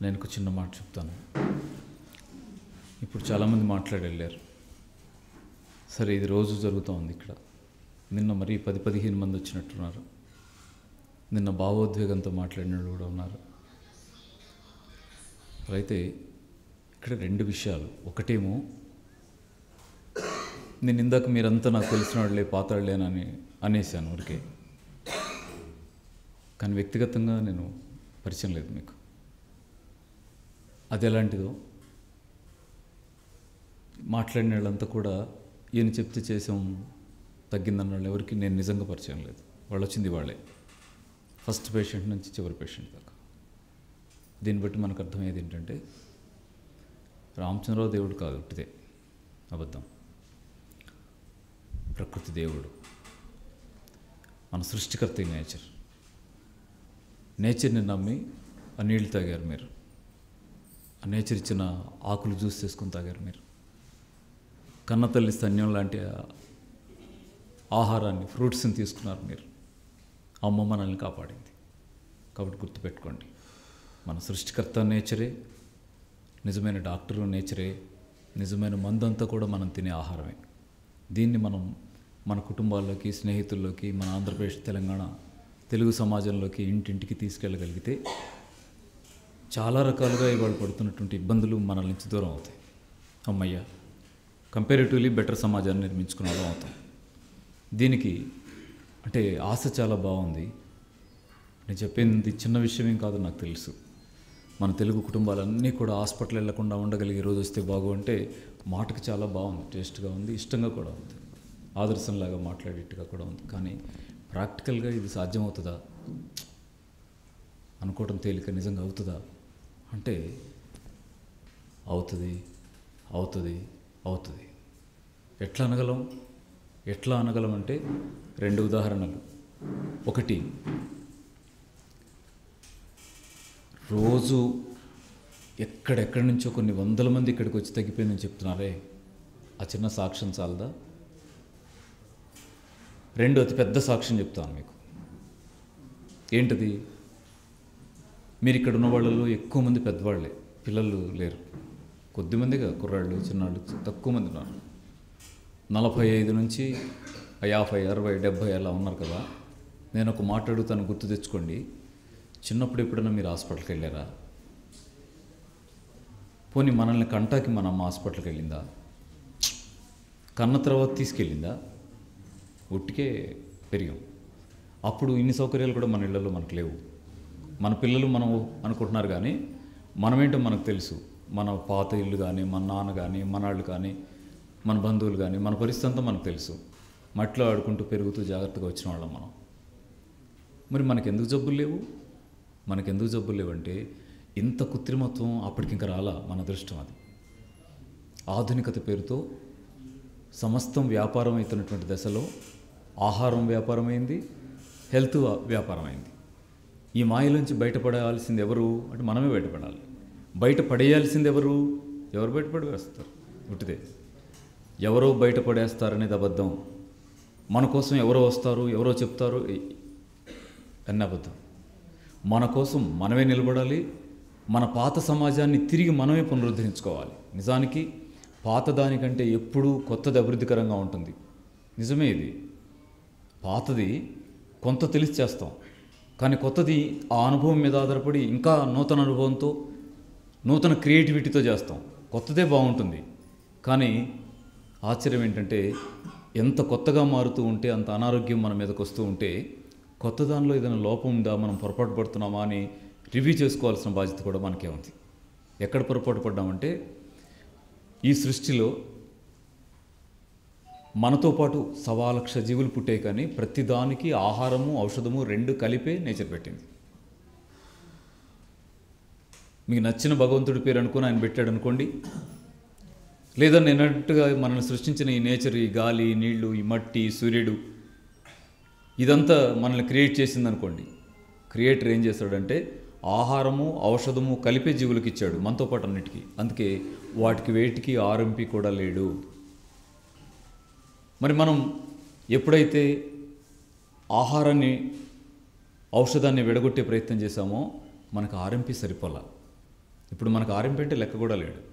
నేను ఒక చిన్న మాట చెప్తాను ఇప్పుడు చాలామంది మాట్లాడి వెళ్ళారు సరే ఇది రోజు జరుగుతూ ఉంది ఇక్కడ నిన్న మరీ పది పదిహేను మంది వచ్చినట్టున్నారు నిన్న భావోద్వేగంతో మాట్లాడిన వాళ్ళు కూడా ఉన్నారు అయితే ఇక్కడ రెండు విషయాలు ఒకటేమో నేను ఇందాక మీరంతా నాకు తెలిసిన వాళ్ళే పాతాళ్ళేనని అనేసాను ఊరికే కానీ వ్యక్తిగతంగా నేను పరిచయం లేదు మీకు అది ఎలాంటిదో మాట్లాడిన వాళ్ళంతా కూడా ఈయన చెప్తే చేసాం తగ్గిందన్న వాళ్ళు ఎవరికి నేను నిజంగా పరిచయం లేదు వాళ్ళు వచ్చింది వాళ్ళే ఫస్ట్ పేషెంట్ నుంచి చివరి పేషెంట్ దాకా దీన్ని బట్టి మనకు అర్థమయ్యేది ఏంటంటే రామచంద్రరావు దేవుడు కాదు ఉట్టిదే అబద్ధం ప్రకృతి దేవుడు మన సృష్టికర్త ఈ నేచర్ నేచర్ని నమ్మి ఆ నీళ్ళు తాగారు మీరు ఆ నేచర్ ఇచ్చిన ఆకులు జ్యూస్ చేసుకుని తాగారు మీరు కన్న తల్లి స్తన్యం లాంటి ఆ ఆహారాన్ని ఫ్రూట్స్ని తీసుకున్నారు మీరు అమ్మ మనల్ని కాపాడింది కాబట్టి గుర్తుపెట్టుకోండి మన సృష్టికర్త నేచరే నిజమైన డాక్టరు నేచరే నిజమైన మందంతా కూడా మనం తినే ఆహారమే దీన్ని మనం మన కుటుంబాల్లోకి స్నేహితుల్లోకి మన ఆంధ్రప్రదేశ్ తెలంగాణ తెలుగు సమాజంలోకి ఇంటింటికి తీసుకెళ్ళగలిగితే చాలా రకాలుగా ఇవాళ పడుతున్నటువంటి ఇబ్బందులు మనల నుంచి దూరం అవుతాయి అమ్మయ్య కంపారిటివ్లీ బెటర్ సమాజాన్ని నిర్మించుకునే వాళ్ళం అవుతాం దీనికి అంటే ఆశ చాలా బాగుంది నేను చెప్పింది చిన్న విషయమేం కాదు నాకు తెలుసు మన తెలుగు కుటుంబాలన్నీ కూడా హాస్పిటల్ వెళ్లకుండా ఉండగలిగే రోజు వస్తే బాగు అంటే మాటకి చాలా బాగుంది టేస్ట్గా ఉంది ఇష్టంగా కూడా ఉంది ఆదర్శంలాగా మాట్లాడేట్టుగా కూడా ఉంది కానీ ప్రాక్టికల్గా ఇది సాధ్యమవుతుందా అనుకోవడం తేలిక నిజంగా అవుతుందా అంటే అవుతుంది అవుతుంది అవుతుంది ఎట్లా అనగలం ఎట్లా అనగలం అంటే రెండు ఉదాహరణలు ఒకటి రోజు ఎక్కడెక్కడి నుంచో కొన్ని వందల మంది ఇక్కడికి వచ్చి తగ్గిపోయిందని చెప్తున్నారే ఆ చిన్న సాక్ష్యం చాలదా రెండు అతి పెద్ద సాక్ష్యం చెప్తాను మీకు ఏంటది మీరు ఇక్కడ ఉన్న వాళ్ళలో ఎక్కువ మంది పెద్దవాళ్ళే పిల్లలు లేరు కొద్దిమందిగా కుర్రాళ్ళు చిన్నాళ్ళు తక్కువ మంది ఉన్నారు నలభై ఐదు నుంచి యాభై అరవై డెబ్భై అలా ఉన్నారు కదా నేను ఒక మాట అడుగుతాను గుర్తు తెచ్చుకోండి చిన్నప్పుడు ఎప్పుడైనా మీరు హాస్పిటల్కి వెళ్ళారా పోనీ మనల్ని కంటాకి మన అమ్మ హాస్పిటల్కి వెళ్ళిందా కన్న తర్వాత తీసుకెళ్ళిందా ఒట్టికే పెరిగాం అప్పుడు ఇన్ని సౌకర్యాలు కూడా మన ఇళ్లలో మనకు లేవు మన పిల్లలు మనం అనుకుంటున్నారు కానీ మనమేంటో మనకు తెలుసు మన పాత ఇల్లు కానీ మన నాన్న కానీ మనవాళ్ళు కానీ మన బంధువులు కానీ మన పరిస్థితి అంతా మనకు తెలుసు మట్టిలో ఆడుకుంటూ పెరుగుతూ జాగ్రత్తగా వచ్చిన వాళ్ళం మనం మరి మనకెందుకు జబ్బులు లేవు మనకెందుకు జబ్బులు లేవంటే ఇంత కృత్రిమత్వం అప్పటికి ఇంకా రాలా మన అదృష్టం అది ఆధునికత పేరుతో సమస్తం వ్యాపారం అవుతున్నటువంటి దశలో ఆహారం వ్యాపారమైంది హెల్త్ వ్యాపారం అయింది ఈ మాయలోంచి బయటపడాల్సింది ఎవరు అంటే మనమే బయటపడాలి బయట పడేయాల్సింది ఎవరు ఎవరు బయటపడి వేస్తారు ఉట్టిదే ఎవరో బయటపడేస్తారనేది అబద్ధం మన కోసం ఎవరో వస్తారు ఎవరో చెప్తారు ఇ- అన్న అబద్ధం మన కోసం మనమే నిలబడాలి మన పాత సమాజాన్ని తిరిగి మనమే పునరుద్ధరించుకోవాలి నిజానికి పాత దానికంటే ఎప్పుడూ కొత్తది అభివృద్ధికరంగా ఉంటుంది నిజమే ఇది పాతది కొంత తెలిసి చేస్తాం కానీ కొత్తది ఆ అనుభవం మీద ఆధారపడి ఇంకా నూతన అనుభవంతో నూతన క్రియేటివిటీతో చేస్తాం కొత్తదే బాగుంటుంది కానీ ఆశ్చర్యం ఏంటంటే ఎంత కొత్తగా మారుతూ ఉంటే అంత అనారోగ్యం మన మీదకి వస్తూ ఉంటే కొత్త దానిలో ఏదైనా లోపం ఉందా మనం పొరపాటు పడుతున్నామా అని రివ్యూ చేసుకోవాల్సిన బాధ్యత కూడా మనకే ఉంది ఎక్కడ పొరపాటు పడ్డామంటే ఈ సృష్టిలో మనతో పాటు సవా లక్ష జీవులు పుట్టాయి కానీ ప్రతి దానికి ఆహారము ఔషధము రెండు కలిపే నేచర్ పెట్టింది మీకు నచ్చిన భగవంతుడి పేరు అనుకుని ఆయన పెట్టాడు అనుకోండి లేదా నిన్నట్టుగా మనల్ని సృష్టించిన ఈ నేచర్ ఈ గాలి ఈ నీళ్లు ఈ మట్టి ఈ సూర్యుడు ఇదంతా మనల్ని క్రియేట్ చేసింది అనుకోండి క్రియేటర్ ఏం చేస్తాడంటే ఆహారము ఔషధము కలిపే జీవులకు ఇచ్చాడు మనతో పాటు అన్నిటికీ అందుకే వాటికి వేటికి ఆర్ఎంపీ కూడా లేడు మరి మనం ఎప్పుడైతే ఆహారాన్ని ఔషధాన్ని విడగొట్టే ప్రయత్నం చేశామో మనకు ఆర్ఎంపీ సరిపోలా ఇప్పుడు మనకు ఆర్ఎంపీ అంటే లెక్క కూడా లేడు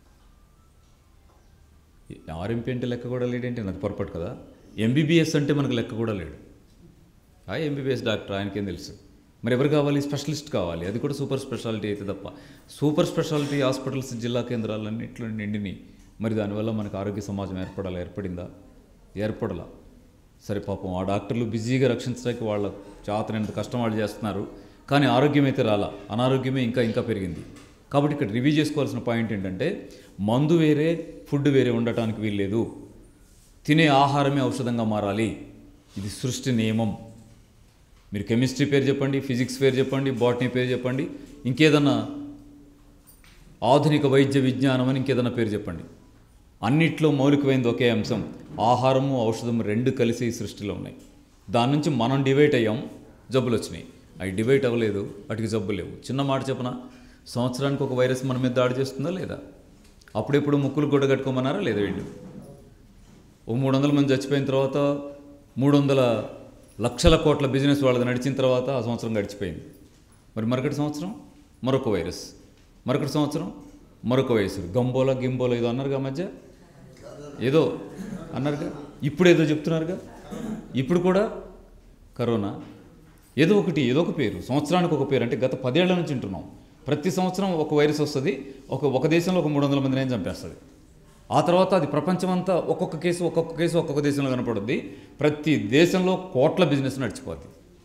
ఆర్ఎంపీ అంటే లెక్క కూడా లేడంటే నాకు పొరపాటు కదా ఎంబీబీఎస్ అంటే మనకు లెక్క కూడా లేడు ఆ ఎంబీబీఎస్ డాక్టర్ ఆయనకేం తెలుసు మరి ఎవరు కావాలి స్పెషలిస్ట్ కావాలి అది కూడా సూపర్ స్పెషాలిటీ అయితే తప్ప సూపర్ స్పెషాలిటీ హాస్పిటల్స్ జిల్లా కేంద్రాలన్నింటిలో నిండిని మరి దానివల్ల మనకు ఆరోగ్య సమాజం ఏర్పడాలా ఏర్పడిందా ఏర్పడలా సరే పాపం ఆ డాక్టర్లు బిజీగా రక్షించడానికి వాళ్ళ చాతనంత కష్టం వాళ్ళు చేస్తున్నారు కానీ ఆరోగ్యం అయితే రాలా అనారోగ్యమే ఇంకా ఇంకా పెరిగింది కాబట్టి ఇక్కడ రివ్యూ చేసుకోవాల్సిన పాయింట్ ఏంటంటే మందు వేరే ఫుడ్ వేరే ఉండటానికి వీల్లేదు తినే ఆహారమే ఔషధంగా మారాలి ఇది సృష్టి నియమం మీరు కెమిస్ట్రీ పేరు చెప్పండి ఫిజిక్స్ పేరు చెప్పండి బాటనీ పేరు చెప్పండి ఇంకేదన్నా ఆధునిక వైద్య విజ్ఞానం అని ఇంకేదన్నా పేరు చెప్పండి అన్నిట్లో మౌలికమైనది ఒకే అంశం ఆహారము ఔషధము రెండు కలిసి ఈ సృష్టిలో ఉన్నాయి దాని నుంచి మనం డివైట్ అయ్యాం జబ్బులు వచ్చినాయి అవి డివైట్ అవ్వలేదు వాటికి జబ్బులు లేవు చిన్న మాట చెప్పన సంవత్సరానికి ఒక వైరస్ మన మీద దాడి చేస్తుందా లేదా అప్పుడెప్పుడు ముక్కులు గుడ్డ కట్టుకోమన్నారా లేదా వీళ్ళు ఓ మూడు వందల మంది చచ్చిపోయిన తర్వాత మూడు వందల లక్షల కోట్ల బిజినెస్ వాళ్ళది నడిచిన తర్వాత ఆ సంవత్సరం గడిచిపోయింది మరి మరొకటి సంవత్సరం మరొక వైరస్ మరొకటి సంవత్సరం మరొక వయసు గంబోలా గింబోలా ఏదో అన్నారుగా మధ్య ఏదో అన్నారుగా ఇప్పుడు ఏదో చెప్తున్నారుగా ఇప్పుడు కూడా కరోనా ఏదో ఒకటి ఏదో ఒక పేరు సంవత్సరానికి ఒక పేరు అంటే గత పదేళ్ల నుంచి ఉంటున్నాం ప్రతి సంవత్సరం ఒక వైరస్ వస్తుంది ఒక ఒక దేశంలో ఒక మూడు వందల మందిని చంపేస్తుంది ఆ తర్వాత అది ప్రపంచమంతా ఒక్కొక్క కేసు ఒక్కొక్క కేసు ఒక్కొక్క దేశంలో కనపడుద్ది ప్రతి దేశంలో కోట్ల బిజినెస్ నడిచిపోద్ది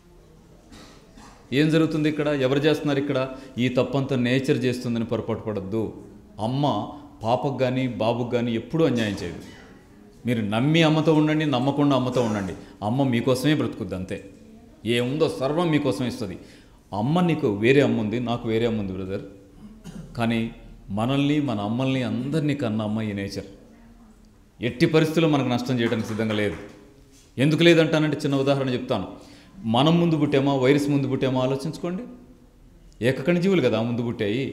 ఏం జరుగుతుంది ఇక్కడ ఎవరు చేస్తున్నారు ఇక్కడ ఈ తప్పంతా నేచర్ చేస్తుందని పొరపాటు పడద్దు అమ్మ పాపకు కానీ బాబుకు కానీ ఎప్పుడూ అన్యాయం చేయదు మీరు నమ్మి అమ్మతో ఉండండి నమ్మకుండా అమ్మతో ఉండండి అమ్మ మీకోసమే బ్రతుకుద్ది అంతే ఏముందో సర్వం మీకోసం ఇస్తుంది అమ్మ నీకు వేరే అమ్మ ఉంది నాకు వేరే అమ్మ ఉంది బ్రదర్ కానీ మనల్ని మన అమ్మల్ని అందరినీ కన్న అమ్మ ఈ నేచర్ ఎట్టి పరిస్థితుల్లో మనకు నష్టం చేయడానికి సిద్ధంగా లేదు ఎందుకు లేదంటానంటే చిన్న ఉదాహరణ చెప్తాను మనం ముందు పుట్టామా వైరస్ ముందు పుట్టామా ఆలోచించుకోండి ఏకకణ జీవులు కదా ముందు పుట్టాయి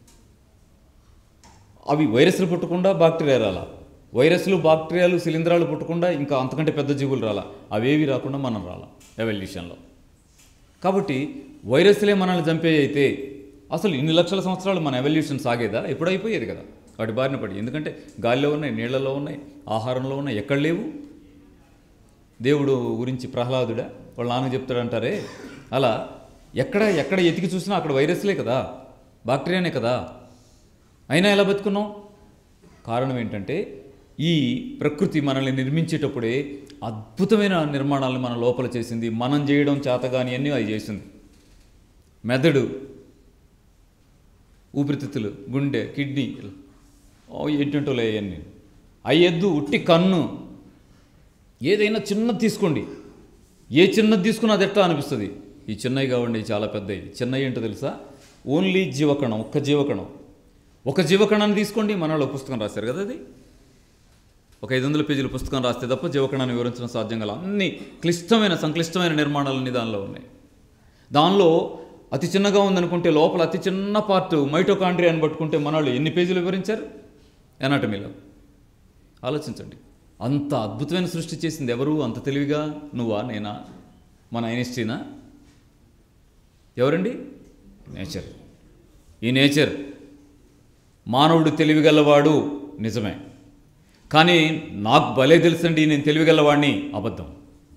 అవి వైరస్లు పుట్టకుండా బాక్టీరియా రాలా వైరస్లు బాక్టీరియాలు శిలీంధ్రాలు పుట్టకుండా ఇంకా అంతకంటే పెద్ద జీవులు రాలా అవేవి రాకుండా మనం రాలా ఎవల్యూషన్లో కాబట్టి వైరస్లే మనల్ని చంపే అయితే అసలు ఇన్ని లక్షల సంవత్సరాలు మన ఎవల్యూషన్ సాగేదా ఎప్పుడు అయిపోయేది కదా వాటి బారిన పడి ఎందుకంటే గాలిలో ఉన్నాయి నీళ్లలో ఉన్నాయి ఆహారంలో ఉన్నాయి ఎక్కడ లేవు దేవుడు గురించి ప్రహ్లాదుడా వాళ్ళ నాన్న చెప్తాడంటారే అలా ఎక్కడ ఎక్కడ ఎతికి చూసినా అక్కడ వైరస్లే కదా బాక్టీరియానే కదా అయినా ఎలా బతుకున్నాం కారణం ఏంటంటే ఈ ప్రకృతి మనల్ని నిర్మించేటప్పుడే అద్భుతమైన నిర్మాణాలను మన లోపల చేసింది మనం చేయడం చేతగాని అన్నీ అది చేసింది మెదడు ఊపిరితిత్తులు గుండె కిడ్నీ ఓ ఏంటంటో అవన్నీ అయ్యెద్దు ఉట్టి కన్ను ఏదైనా చిన్నది తీసుకోండి ఏ చిన్నది తీసుకున్నా అది ఎట్లా అనిపిస్తుంది ఈ చిన్నవి కావండి చాలా పెద్దవి చిన్నవి ఏంటో తెలుసా ఓన్లీ జీవకణం ఒక్క జీవకణం ఒక జీవకణాన్ని తీసుకోండి మనలో పుస్తకం రాశారు కదా అది ఒక ఐదు వందల పేజీల పుస్తకం రాస్తే తప్ప జీవకణాన్ని వివరించడం సాధ్యం గల అన్ని క్లిష్టమైన సంక్లిష్టమైన నిర్మాణాలన్నీ దానిలో ఉన్నాయి దానిలో అతి చిన్నగా ఉందనుకుంటే లోపల అతి చిన్న పార్ట్ మైటోకాండ్రియాని పట్టుకుంటే మనవాళ్ళు ఎన్ని పేజీలు వివరించారు ఎనాటమీలో ఆలోచించండి అంత అద్భుతమైన సృష్టి చేసింది ఎవరు అంత తెలివిగా నువ్వా నేనా మన ఐనిస్టీనా ఎవరండి నేచర్ ఈ నేచర్ మానవుడు తెలివిగలవాడు నిజమే కానీ నాకు భలే తెలుసండి నేను తెలివిగలవాడిని అబద్ధం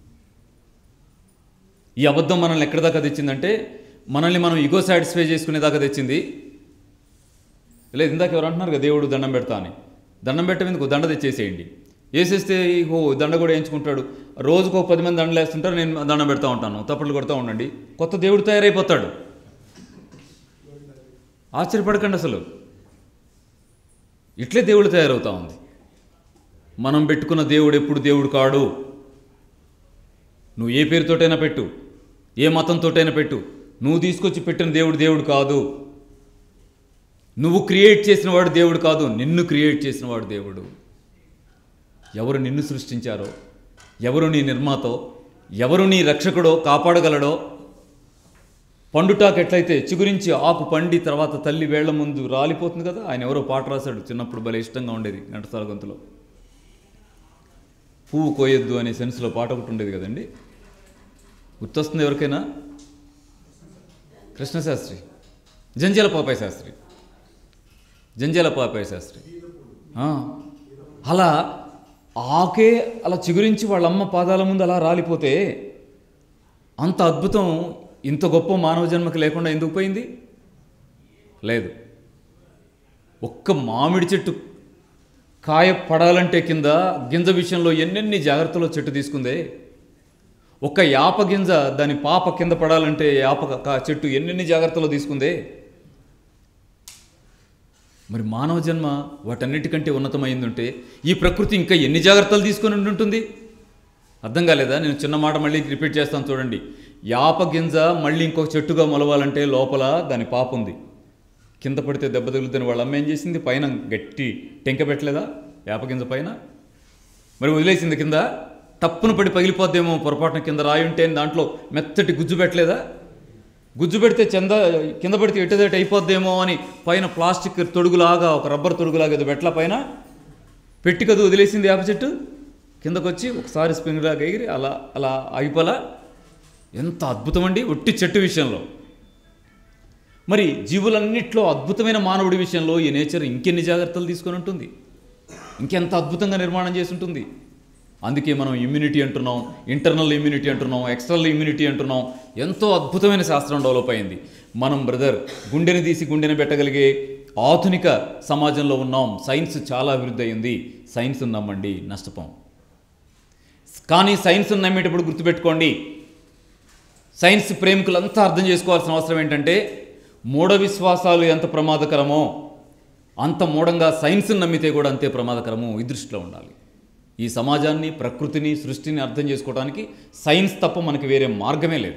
ఈ అబద్ధం మనల్ని ఎక్కడి దాకా తెచ్చిందంటే మనల్ని మనం ఇగో సాటిస్ఫై చేసుకునేదాకా తెచ్చింది లేదు ఇందాక ఎవరు అంటున్నారు కదా దేవుడు దండం పెడతా అని దండం పెట్టడం ఎందుకు దండ తెచ్చేసేయండి వేసేస్తే ఓ దండ కూడా వేయించుకుంటాడు రోజుకు ఒక పది మంది దండలు వేస్తుంటారు నేను దండం పెడతా ఉంటాను తప్పులు కొడతా ఉండండి కొత్త దేవుడు తయారైపోతాడు ఆశ్చర్యపడకండి అసలు ఇట్లే దేవుడు తయారవుతా ఉంది మనం పెట్టుకున్న దేవుడు ఎప్పుడు దేవుడు కాడు నువ్వు ఏ పేరుతోటైనా పెట్టు ఏ మతంతోటైనా పెట్టు నువ్వు తీసుకొచ్చి పెట్టిన దేవుడు దేవుడు కాదు నువ్వు క్రియేట్ చేసిన వాడు దేవుడు కాదు నిన్ను క్రియేట్ చేసిన వాడు దేవుడు ఎవరు నిన్ను సృష్టించారో ఎవరు నీ నిర్మాతో ఎవరు నీ రక్షకుడో కాపాడగలడో పండుటాకు ఎట్లయితే చిగురించి ఆకు పండి తర్వాత తల్లి వేళ్ల ముందు రాలిపోతుంది కదా ఆయన ఎవరో పాట రాశాడు చిన్నప్పుడు భలే ఇష్టంగా ఉండేది ఘంటసాల గొంతులో పువ్వు కోయొద్దు అనే సెన్స్లో పాట ఒకటి ఉండేది కదండి గుర్తొస్తుంది ఎవరికైనా కృష్ణశాస్త్రి జంజల పాపాయ శాస్త్రి జంజాల పాపయ్య శాస్త్రి ఆ, అలా ఆకే అలా చిగురించి వాళ్ళ అమ్మ పాదాల ముందు అలా రాలిపోతే అంత అద్భుతం ఇంత గొప్ప మానవ జన్మకి లేకుండా ఎందుకు పోయింది లేదు ఒక్క మామిడి చెట్టు కాయ పడాలంటే కింద గింజ విషయంలో ఎన్నెన్ని జాగ్రత్తలు చెట్టు తీసుకుందే ఒక్క యాప గింజ దాని పాప కింద పడాలంటే యాప క- చెట్టు ఎన్నెన్ని జాగ్రత్తలు తీసుకుందే మరి మానవ జన్మ వాటన్నిటికంటే ఉన్నతమైందంటే ఈ ప్రకృతి ఇంకా ఎన్ని జాగ్రత్తలు తీసుకొని ఉండి ఉంటుంది అర్థం కాలేదా నేను చిన్న మాట మళ్ళీ రిపీట్ చేస్తాను చూడండి యాప గింజ మళ్ళీ ఇంకొక చెట్టుగా మొలవాలంటే లోపల దాని పాప ఉంది కింద పడితే దెబ్బ తగులుతుంది వాళ్ళ అమ్మ ఏం చేసింది పైన గట్టి టెంక పెట్టలేదా యాప గింజ పైన మరి వదిలేసింది కింద టప్పున పడి పగిలిపోద్దేమో పొరపాటున కింద రాయి ఉంటే దాంట్లో మెత్తటి గుజ్జు పెట్టలేదా గుజ్జు పెడితే చంద కింద పడితే ఎట్టదేట అయిపోద్దేమో అని పైన ప్లాస్టిక్ తొడుగులాగా ఒక రబ్బర్ తొడుగులాగా ఏదో బెట్ల పైన పెట్టి కదు వదిలేసింది వేప చెట్టు కిందకు వచ్చి ఒకసారి స్ప్రింగ్లాగా ఎగిరి అలా అలా ఆగిపోలా ఎంత అద్భుతం అండి ఒట్టి చెట్టు విషయంలో మరి జీవులన్నిట్లో అద్భుతమైన మానవుడి విషయంలో ఈ నేచర్ ఇంకెన్ని జాగ్రత్తలు తీసుకొని ఉంటుంది ఇంకెంత అద్భుతంగా నిర్మాణం చేసి ఉంటుంది అందుకే మనం ఇమ్యూనిటీ అంటున్నాం ఇంటర్నల్ ఇమ్యూనిటీ అంటున్నాం ఎక్స్టర్నల్ ఇమ్యూనిటీ అంటున్నాం ఎంతో అద్భుతమైన శాస్త్రం డెవలప్ అయింది మనం బ్రదర్ గుండెని తీసి గుండెని పెట్టగలిగే ఆధునిక సమాజంలో ఉన్నాం సైన్స్ చాలా అభివృద్ధి అయింది సైన్స్ నమ్మండి నష్టపోం కానీ సైన్స్ నమ్మేటప్పుడు గుర్తుపెట్టుకోండి సైన్స్ ప్రేమికులంతా అర్థం చేసుకోవాల్సిన అవసరం ఏంటంటే మూఢ విశ్వాసాలు ఎంత ప్రమాదకరమో అంత మూఢంగా సైన్స్ని నమ్మితే కూడా అంతే ప్రమాదకరము ఈ దృష్టిలో ఉండాలి ఈ సమాజాన్ని ప్రకృతిని సృష్టిని అర్థం చేసుకోవడానికి సైన్స్ తప్ప మనకి వేరే మార్గమే లేదు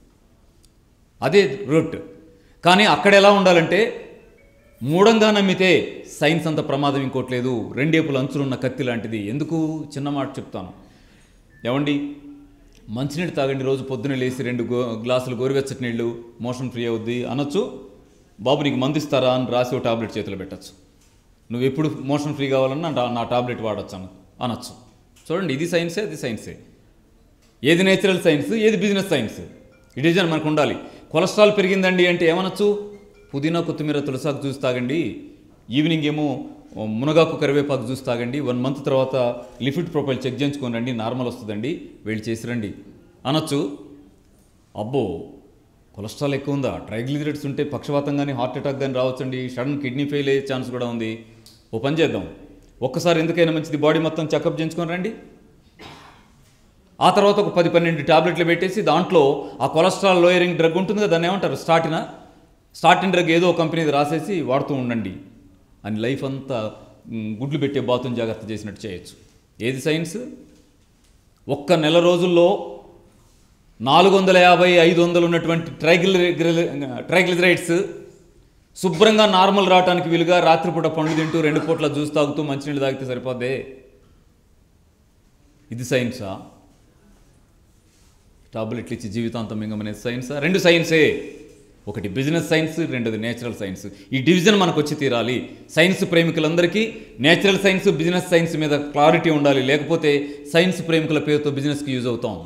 అదే రూట్ కానీ అక్కడ ఎలా ఉండాలంటే మూఢంగా నమ్మితే సైన్స్ అంత ప్రమాదం ఇంకోట్లేదు రెండేపులు అంచులున్న కత్తి లాంటిది ఎందుకు చిన్న మాట చెప్తాను ఏమండి మంచినీళ్ళు తాగండి రోజు పొద్దున లేచి రెండు గో గ్లాసులు గోరువెచ్చటి నీళ్ళు మోషన్ ఫ్రీ అవుద్ది అనొచ్చు బాబు నీకు మందు ఇస్తారా అని రాసి ఒక టాబ్లెట్ చేతిలో పెట్టచ్చు నువ్వు ఎప్పుడు మోషన్ ఫ్రీ కావాలన్నా నా- నా టాబ్లెట్ వాడచ్చు అన అనొచ్చు చూడండి ఇది సైన్సే అది సైన్సే ఏది నేచురల్ సైన్స్ ఏది బిజినెస్ సైన్స్ ఈ డిజైన్ మనకు ఉండాలి కొలెస్ట్రాల్ పెరిగిందండి అంటే ఏమనొచ్చు పుదీనా కొత్తిమీర తులసాకు జ్యూస్ తాగండి ఈవినింగ్ ఏమో మునగాకు కరివేపాకు జ్యూస్ తాగండి వన్ మంత్ తర్వాత లిఫిడ్ ప్రొఫైల్ చెక్ చేయించుకొని రండి నార్మల్ వస్తుందండి వెళ్ళి చేసి రండి అనొచ్చు అబ్బో కొలెస్ట్రాల్ ఎక్కువ ఉందా ట్రైగ్లిజరైడ్స్ ఉంటే పక్షవాతం కానీ హార్ట్ అటాక్ కానీ రావచ్చండి సడన్ కిడ్నీ ఫెయిల్ అయ్యే ఛాన్స్ కూడా ఉంది ఓ పని చేద్దాం ఒక్కసారి ఎందుకైనా మంచిది బాడీ మొత్తం చెకప్ చేయించుకొని రండి ఆ తర్వాత ఒక పది పన్నెండు టాబ్లెట్లు పెట్టేసి దాంట్లో ఆ కొలెస్ట్రాల్ లోయరింగ్ డ్రగ్ ఉంటుంది కదా దాన్ని ఏమంటారు స్టార్టినా స్టార్టింగ్ డ్రగ్ ఏదో ఒక కంపెనీది రాసేసి వాడుతూ ఉండండి అని లైఫ్ అంతా మ్, గుడ్లు పెట్టే బాతుని జాగ్రత్త చేసినట్టు చేయొచ్చు ఏది సైన్స్ ఒక్క నెల రోజుల్లో నాలుగు వందల యాభై ఐదు వందలు ఉన్నటువంటి ట్రైగ్లి ట్రైగ్లిజరైడ్స్ శుభ్రంగా నార్మల్ రావడానికి వీలుగా రాత్రిపూట పండ్లు తింటూ రెండు పూట్ల జ్యూస్ తాగుతూ మంచినీళ్ళు తాగితే సరిపోద్దే ఇది సైన్సా టాబ్లెట్లు ఇచ్చి జీవితాంతం మింగమనేది సైన్సా రెండు సైన్సే ఒకటి బిజినెస్ సైన్స్ రెండోది నేచురల్ సైన్స్ ఈ డివిజన్ మనకు వచ్చి తీరాలి సైన్స్ ప్రేమికులందరికీ నేచురల్ సైన్స్ బిజినెస్ సైన్స్ మీద క్లారిటీ ఉండాలి లేకపోతే సైన్స్ ప్రేమికుల పేరుతో బిజినెస్కి యూజ్ అవుతాం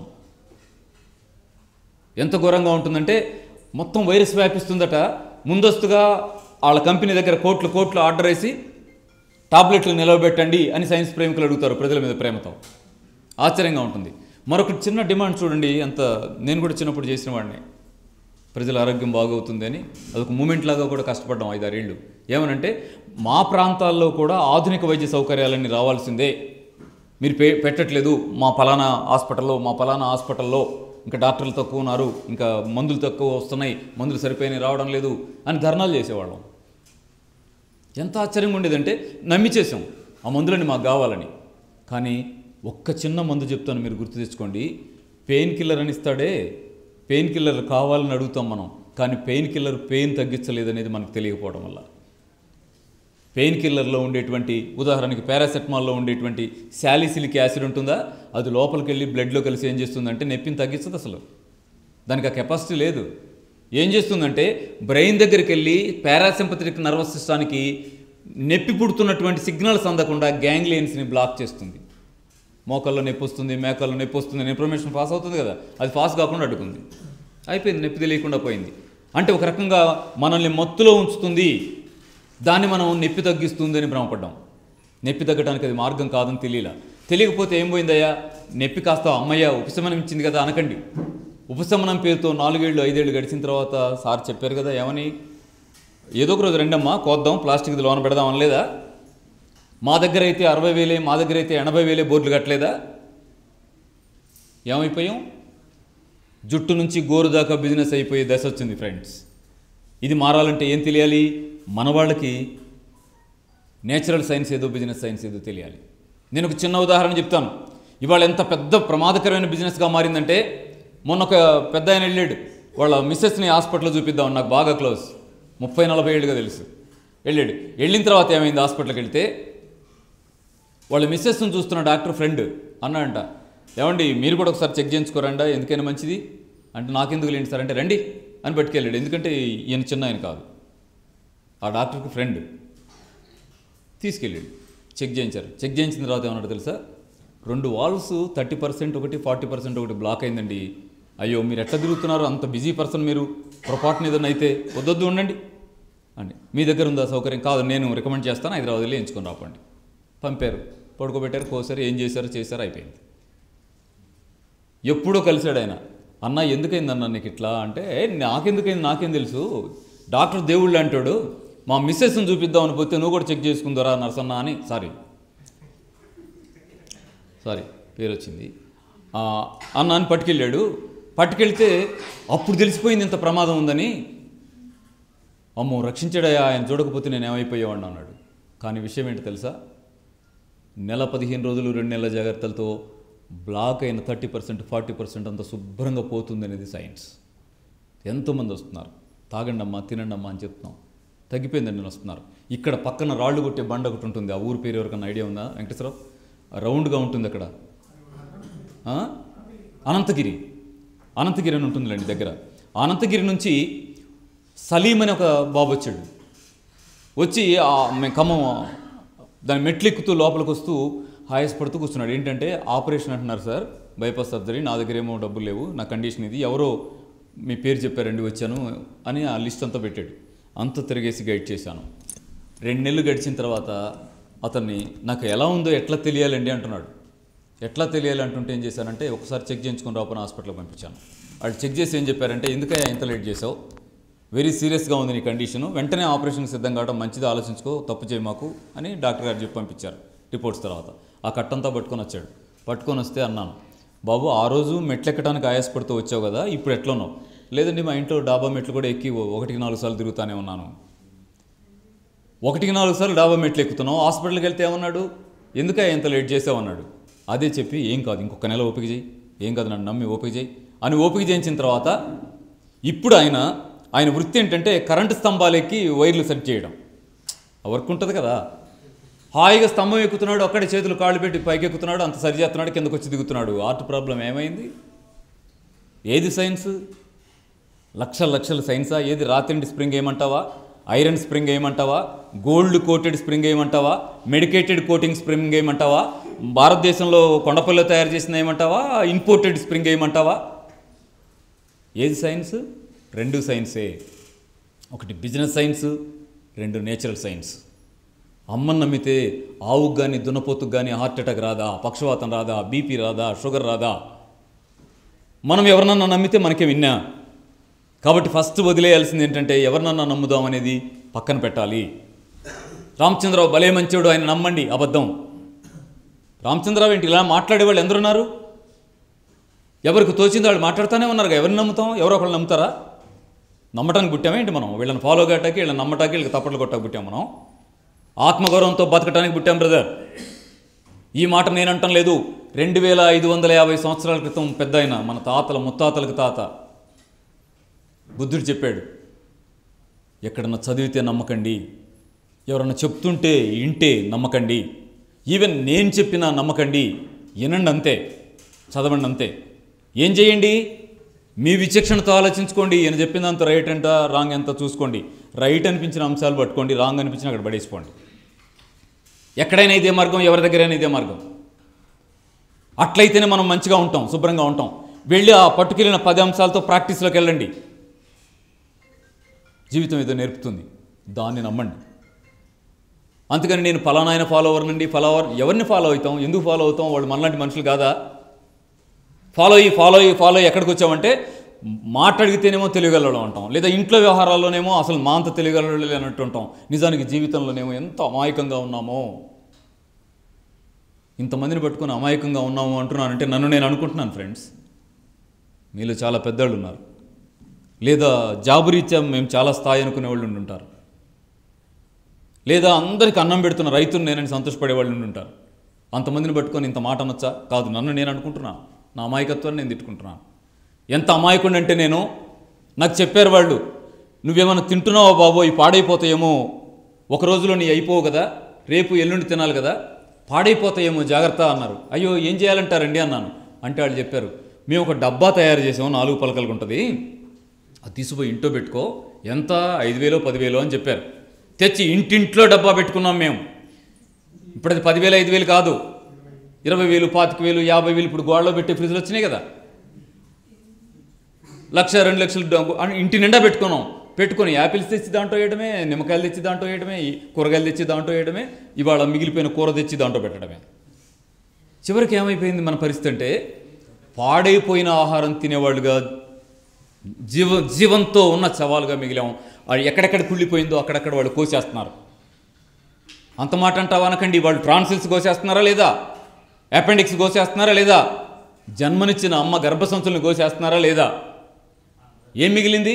ఎంత ఘోరంగా ఉంటుందంటే మొత్తం వైరస్ వ్యాపిస్తుందట ముందస్తుగా వాళ్ళ కంపెనీ దగ్గర కోట్లు కోట్లు ఆర్డర్ వేసి టాబ్లెట్లు నిలవబెట్టండి అని సైన్స్ ప్రేమికులు అడుగుతారు ప్రజల మీద ప్రేమతో ఆశ్చర్యంగా ఉంటుంది మరొక చిన్న డిమాండ్ చూడండి అంత నేను కూడా చిన్నప్పుడు చేసిన వాడిని ప్రజల ఆరోగ్యం బాగవుతుంది అని అదొక మూమెంట్ లాగా కూడా కష్టపడ్డాం ఐదారేళ్ళు ఏమనంటే మా ప్రాంతాల్లో కూడా ఆధునిక వైద్య సౌకర్యాలన్నీ రావాల్సిందే మీరు పే పెట్టట్లేదు మా పలానా హాస్పిటల్లో మా పలానా హాస్పిటల్లో ఇంకా డాక్టర్లు తక్కువ ఉన్నారు ఇంకా మందులు తక్కువ వస్తున్నాయి మందులు సరిపోయినాయి రావడం లేదు అని ధర్నాలు చేసేవాళ్ళం ఎంత ఆశ్చర్యంగా ఉండేదంటే నమ్మిచేసాం ఆ మందులని మాకు కావాలని కానీ ఒక్క చిన్న మందు చెప్తాను మీరు గుర్తు తెచ్చుకోండి పెయిన్ కిల్లర్ అని ఇస్తాడే పెయిన్ కిల్లర్ కావాలని అడుగుతాం మనం కానీ పెయిన్ కిల్లర్ పెయిన్ తగ్గించలేదనేది మనకు తెలియకపోవడం వల్ల పెయిన్ కిల్లర్లో ఉండేటువంటి ఉదాహరణకి పారాసెటమాల్లో ఉండేటువంటి శాలిసిలిక్ యాసిడ్ ఉంటుందా అది లోపలికి వెళ్ళి బ్లడ్లో కలిసి ఏం చేస్తుందంటే నొప్పిని తగ్గిస్తుంది అసలు దానికి ఆ కెపాసిటీ లేదు ఏం చేస్తుందంటే బ్రెయిన్ దగ్గరికి వెళ్ళి పారాసింపథటిక్ నర్వస్ సిస్టానికి నొప్పి పుడుతున్నటువంటి సిగ్నల్స్ అందకుండా గ్యాంగ్లియన్స్ని బ్లాక్ చేస్తుంది మోకాల్లో నొప్పి వస్తుంది మేకల్లో నొప్పి వస్తుంది అనే ఇన్ఫర్మేషన్ పాస్ అవుతుంది కదా అది పాస్ కాకుండా అడ్డుకుంది అయిపోయింది నొప్పి తెలియకుండా పోయింది అంటే ఒక రకంగా మనల్ని మత్తులో ఉంచుతుంది దాన్ని మనం నొప్పి తగ్గిస్తుందని భ్రమపడ్డాం నొప్పి తగ్గడానికి అది మార్గం కాదని తెలియలా తెలియకపోతే ఏం పోయిందయ్యా నొప్పి కాస్త అమ్మయ్య ఉపశమనం ఇచ్చింది కదా అనకండి ఉపశమనం పేరుతో నాలుగేళ్ళు ఐదేళ్ళు గడిచిన తర్వాత సార్ చెప్పారు కదా ఏమని ఏదో ఒక రోజు రెండమ్మా కోద్దాం ప్లాస్టిక్ లోన పెడదాం అనలేదా మా దగ్గర అయితే అరవై వేలే మా దగ్గర అయితే ఎనభై వేలే బోర్డులు కట్టలేదా ఏమైపోయాం జుట్టు నుంచి గోరు దాకా బిజినెస్ అయిపోయే దశ వచ్చింది ఫ్రెండ్స్ ఇది మారాలంటే ఏం తెలియాలి మన వాళ్ళకి నేచురల్ సైన్స్ ఏదో బిజినెస్ సైన్స్ ఏదో తెలియాలి నేను ఒక చిన్న ఉదాహరణ చెప్తాను ఇవాళ ఎంత పెద్ద ప్రమాదకరమైన బిజినెస్గా మారిందంటే మొన్న ఒక పెద్ద ఆయన వెళ్ళాడు వాళ్ళ మిస్సెస్ని హాస్పిటల్లో చూపిద్దాం నాకు బాగా క్లోజ్ ముప్పై నలభై ఏళ్ళుగా తెలుసు వెళ్ళాడు వెళ్ళిన తర్వాత ఏమైంది హాస్పిటల్కి వెళ్తే వాళ్ళ మిస్సెస్ని చూస్తున్న డాక్టర్ ఫ్రెండ్ అన్నాడంట ఏమండి మీరు కూడా ఒకసారి చెక్ చేయించుకోరండా ఎందుకైనా మంచిది అంటే నాకెందుకు లేండి సార్ అంటే రండి అని పట్టుకెళ్ళాడు ఎందుకంటే ఈయన చిన్న ఆయన కాదు ఆ డాక్టర్కి ఫ్రెండ్ తీసుకెళ్ళాడు చెక్ చేయించారు చెక్ చేయించిన తర్వాత ఏమన్నాడు తెలుసా రెండు వాల్స్ థర్టీ పర్సెంట్ ఒకటి ఫార్టీ పర్సెంట్ ఒకటి బ్లాక్ అయిందండి అయ్యో మీరు ఎట్లా తిరుగుతున్నారు అంత బిజీ పర్సన్ మీరు పొరపాటున ఏదైనా అయితే వద్దొద్దు ఉండండి అండి మీ దగ్గర ఉందా సౌకర్యం కాదు నేను రికమెండ్ చేస్తాను హైదరాబాద్ వెళ్ళి ఎంచుకొని రాపండి పంపారు పడుకోబెట్టారు కోసారు ఏం చేశారు చేశారు అయిపోయింది ఎప్పుడో కలిశాడు ఆయన అన్న ఎందుకైంది అన్న నీకు ఇట్లా అంటే "ఏ, నాకెందుకైంది నాకేం తెలుసు డాక్టర్ దేవుళ్ళు అంటాడు మా మిస్సెస్ని చూపిద్దామని పోతే నువ్వు కూడా చెక్ చేసుకుందరా నర్సన్న అని సారీ సారీ పేరు వచ్చింది ఆ, అన్న అని పట్టుకెళ్ళాడు పట్టుకెళ్తే అప్పుడు తెలిసిపోయింది ఇంత ప్రమాదం ఉందని అమ్మో రక్షించాడయ్యా ఆయన చూడకపోతే నేను ఏమైపోయేవాడిని అన్నాడు కానీ విషయం ఏంటో తెలుసా నెల పదిహేను రోజులు రెండు నెలల జాగ్రత్తలతో బ్లాక్ అయిన థర్టీ పర్సెంట్ ఫార్టీ పర్సెంట్ అంత శుభ్రంగా పోతుంది అనేది సైన్స్ ఎంతోమంది వస్తున్నారు తాగండి అమ్మా తినండి అమ్మా అని చెప్తున్నాం తగ్గిపోయిందండి నేను వస్తున్నారు ఇక్కడ పక్కన రాళ్ళు కొట్టే బండ ఒకటి ఉంటుంది ఆ ఊరి పేరు ఎవరికన్నా ఐడియా ఉందా వెంకటేశ్వరరావు రౌండ్గా ఉంటుంది అక్కడ ఆ? అనంతగిరి అనంతగిరి అని ఉంటుందిలేండి దగ్గర ఆ అనంతగిరి నుంచి సలీం అని ఒక బాబు వచ్చాడు వచ్చి ఆ మేము ఖమ్మం దాని మెట్లెక్కుతూ లోపలికి వస్తూ ఆయాసపడుతూ కూర్చున్నాడు ఏంటంటే ఆపరేషన్ అంటున్నారు సార్ బైపాస్ సర్జరీ నా దగ్గర ఏమో డబ్బులు లేవు నా కండిషన్ ఇది ఎవరో మీ పేరు చెప్పారండి వచ్చాను అని ఆ లిస్ట్ అంతా పెట్టాడు అంతా తిరిగేసి గైడ్ చేశాను రెండు నెలలు గడిచిన తర్వాత అతన్ని నాకు ఎలా ఉందో ఎట్లా తెలియాలండి అంటున్నాడు ఎట్లా తెలియాలి అంటుంటే ఏం చేశానంటే ఒకసారి చెక్ చేయించుకుని రాపని హాస్పిటల్కి పంపించాను వాళ్ళు చెక్ చేసి ఏం చెప్పారంటే ఎందుకయ్యా ఇంత లేట్ చేసావు వెరీ సీరియస్గా ఉంది నీ కండిషన్ వెంటనే ఆపరేషన్కి సిద్ధం కావడం మంచిది ఆలోచించుకో తప్పు చేయి మాకు అని డాక్టర్ గారు చెప్పి పంపించారు రిపోర్ట్స్ తర్వాత ఆ కట్టంతా పట్టుకొని వచ్చాడు పట్టుకొని వస్తే అన్నాను బాబు ఆ రోజు మెట్లు ఎక్కడానికి ఆయాసపడుతూ వచ్చావు కదా ఇప్పుడు ఎట్లా ఉన్నావు లేదండి మా ఇంట్లో డాబా మెట్లు కూడా ఎక్కి ఒకటికి నాలుగు సార్లు తిరుగుతానే ఉన్నాను ఒకటికి నాలుగు సార్లు డాబా మెట్లు ఎక్కుతున్నావు హాస్పిటల్కి వెళ్తే ఏమన్నాడు ఎందుక ఎంత లేట్ చేసావు అన్నాడు అదే చెప్పి ఏం కాదు ఇంకొక నెల ఓపిక చేయి ఏం కాదు నన్ను నమ్మి ఓపిక చేయి అని ఓపిక చేయించిన తర్వాత ఇప్పుడు ఆయన ఆయన వృత్తి ఏంటంటే కరెంటు స్తంభాలు ఎక్కి వైర్లు సెట్ చేయడం ఆ వర్క్ ఉంటుంది కదా హాయిగా స్తంభం ఎక్కుతున్నాడు అక్కడే చేతులు కాళ్ళు పెట్టి పైకి ఎక్కుతున్నాడు అంత సరి చేస్తున్నాడు కిందకు వచ్చి దిగుతున్నాడు ఆర్ట్ ప్రాబ్లం ఏమైంది ఏది సైన్స్ లక్షల లక్షల సైన్సా ఏది రాతిండి స్ప్రింగ్ ఏమంటావా ఐరన్ స్ప్రింగ్ ఏమంటావా గోల్డ్ కోటెడ్ స్ప్రింగ్ ఏమంటావా మెడికేటెడ్ కోటింగ్ స్ప్రింగ్ ఏమంటావా భారతదేశంలో కొండపల్లిలో తయారు చేసిన ఏమంటావా ఇంపోర్టెడ్ స్ప్రింగ్ ఏమంటావా ఏది సైన్స్ రెండు సైన్సే ఒకటి బిజినెస్ సైన్స్ రెండు నేచురల్ సైన్స్ అమ్మని నమ్మితే ఆవుకు కానీ దున్నపోతుకు కానీ హార్ట్ అటాక్ రాదా పక్షవాతం రాదా బీపీ రాదా షుగర్ రాదా మనం ఎవరినన్నా నమ్మితే మనకే విన్నా కాబట్టి ఫస్ట్ వదిలేయాల్సింది ఏంటంటే ఎవరినన్నా నమ్ముదాం అనేది పక్కన పెట్టాలి రామచంద్రరావు భలే మంచోడు ఆయన నమ్మండి అబద్ధం రామచంద్రరావు ఏంటి ఇలా మాట్లాడే వాళ్ళు ఎందరున్నారు ఎవరికి తోచింది వాళ్ళు మాట్లాడుతూనే ఉన్నారు ఎవరిని నమ్ముతాం ఎవరో ఒకళ్ళు నమ్ముతారా నమ్మటానికి పుట్టామా ఏంటి మనం వీళ్ళని ఫాలో కాటాకి వీళ్ళని నమ్మటానికి వీళ్ళకి తప్పట్లు కొట్టాక పుట్టాం మనం ఆత్మగౌరవంతో బతకటానికి పుట్టాం బ్రదర్ ఈ మాట నేను అంటం లేదు రెండు వేల ఐదు వందల యాభై సంవత్సరాల క్రితం పెద్ద ఆయన మన తాతల ముత్తాతలకు తాత బుద్ధుడు చెప్పాడు ఎక్కడన్నా చదివితే నమ్మకండి ఎవరన్నా చెప్తుంటే ఇంటే నమ్మకండి ఈవెన్ నేను చెప్పినా నమ్మకండి వినండి అంతే చదవండి అంతే ఏం చేయండి మీ విచక్షణతో ఆలోచించుకోండి ఈయన చెప్పిందంత రైట్ ఎంత రాంగ్ ఎంత చూసుకోండి రైట్ అనిపించిన అంశాలు పట్టుకోండి రాంగ్ అనిపించిన అక్కడ పడేసుకోండి ఎక్కడైనా ఇదే మార్గం ఎవరి దగ్గరైనా ఇదే మార్గం అట్లయితేనే మనం మంచిగా ఉంటాం శుభ్రంగా ఉంటాం వెళ్ళి ఆ పట్టుకెళ్ళిన పది అంశాలతో ప్రాక్టీస్లోకి వెళ్ళండి జీవితం ఏదో నేర్పుతుంది దాన్ని నమ్మండి అందుకని నేను ఫలానా ఆయన ఫాలోవర్ నుండి ఫాలోవర్ ఎవరిని ఫాలో అవుతాం ఎందుకు ఫాలో అవుతాం వాళ్ళు మనలాంటి మనుషులు కాదా ఫాలో అయ్యి ఫాలో అయ్యి ఫాలో అయ్యి ఎక్కడికి వచ్చామంటే మాట్లాడితేనేమో తెలియగలడం అంటాం లేదా ఇంట్లో వ్యవహారాల్లోనేమో అసలు మా అంత తెలియగలడు అన్నట్టు ఉంటాం నిజానికి జీవితంలోనేమో ఎంత అమాయకంగా ఉన్నామో ఇంతమందిని పట్టుకొని అమాయకంగా ఉన్నాము అంటున్నానంటే నన్ను నేను అనుకుంటున్నాను ఫ్రెండ్స్ మీలో చాలా పెద్దవాళ్ళు ఉన్నారు లేదా జాబు రీత్యా మేము చాలా స్థాయి అనుకునే వాళ్ళు ఉండి ఉంటారు లేదా అందరికి అన్నం పెడుతున్న రైతులు నేనని సంతోషపడే వాళ్ళు ఉండి ఉంటారు అంతమందిని పట్టుకొని ఇంత మాట అనొచ్చా కాదు నన్ను నేను అనుకుంటున్నాను నా అమాయకత్వాన్ని నేను తిట్టుకుంటున్నాను ఎంత అమాయకుడు అంటే నేను నాకు చెప్పారు వాళ్ళు నువ్వేమైనా తింటున్నావా బాబో ఈ పాడైపోతాయేమో ఒక రోజులో నీ అయిపోవు కదా రేపు ఎల్లుండి తినాలి కదా పాడైపోతాయేమో జాగ్రత్త అన్నారు అయ్యో ఏం చేయాలంటారండి అన్నాను అంటే వాళ్ళు చెప్పారు మేము ఒక డబ్బా తయారు చేసాము నాలుగు పలకలకు ఉంటుంది అది తీసుకుపోయి ఇంట్లో పెట్టుకో ఎంత ఐదు వేలో పదివేలో అని చెప్పారు తెచ్చి ఇంటింట్లో డబ్బా పెట్టుకున్నాం మేము ఇప్పుడు అది పదివేలు ఐదు వేలు కాదు ఇరవై వేలు పాతిక వేలు యాభై వేలు ఇప్పుడు గోడలో పెట్టే ఫ్రిడ్జ్లు వచ్చినాయి కదా లక్ష రెండు లక్షలు డబ్బు అని ఇంటి నిండా పెట్టుకున్నాం పెట్టుకొని యాపిల్స్ తెచ్చి దాంట్లో వేయడమే నిమ్మకాయలు తెచ్చి దాంట్లో వేయడమే ఈ కూరగాయలు తెచ్చి దాంట్లో వేయడమే ఇవాళ మిగిలిపోయిన కూర తెచ్చి దాంట్లో పెట్టడమే చివరికి ఏమైపోయింది మన పరిస్థితి అంటే పాడైపోయిన ఆహారం తినేవాళ్ళుగా జీవ జీవంతో ఉన్న చవాలుగా మిగిలాం అది ఎక్కడెక్కడ కుళ్ళిపోయిందో అక్కడక్కడ వాళ్ళు కోసేస్తున్నారు అంత మాట అంటావా అనకండి వాళ్ళు ట్రాన్సిల్స్ కోసేస్తున్నారా లేదా అపెండిక్స్ కోసేస్తున్నారా లేదా జన్మనిచ్చిన అమ్మ గర్భసంచులను కోసేస్తున్నారా లేదా ఏం మిగిలింది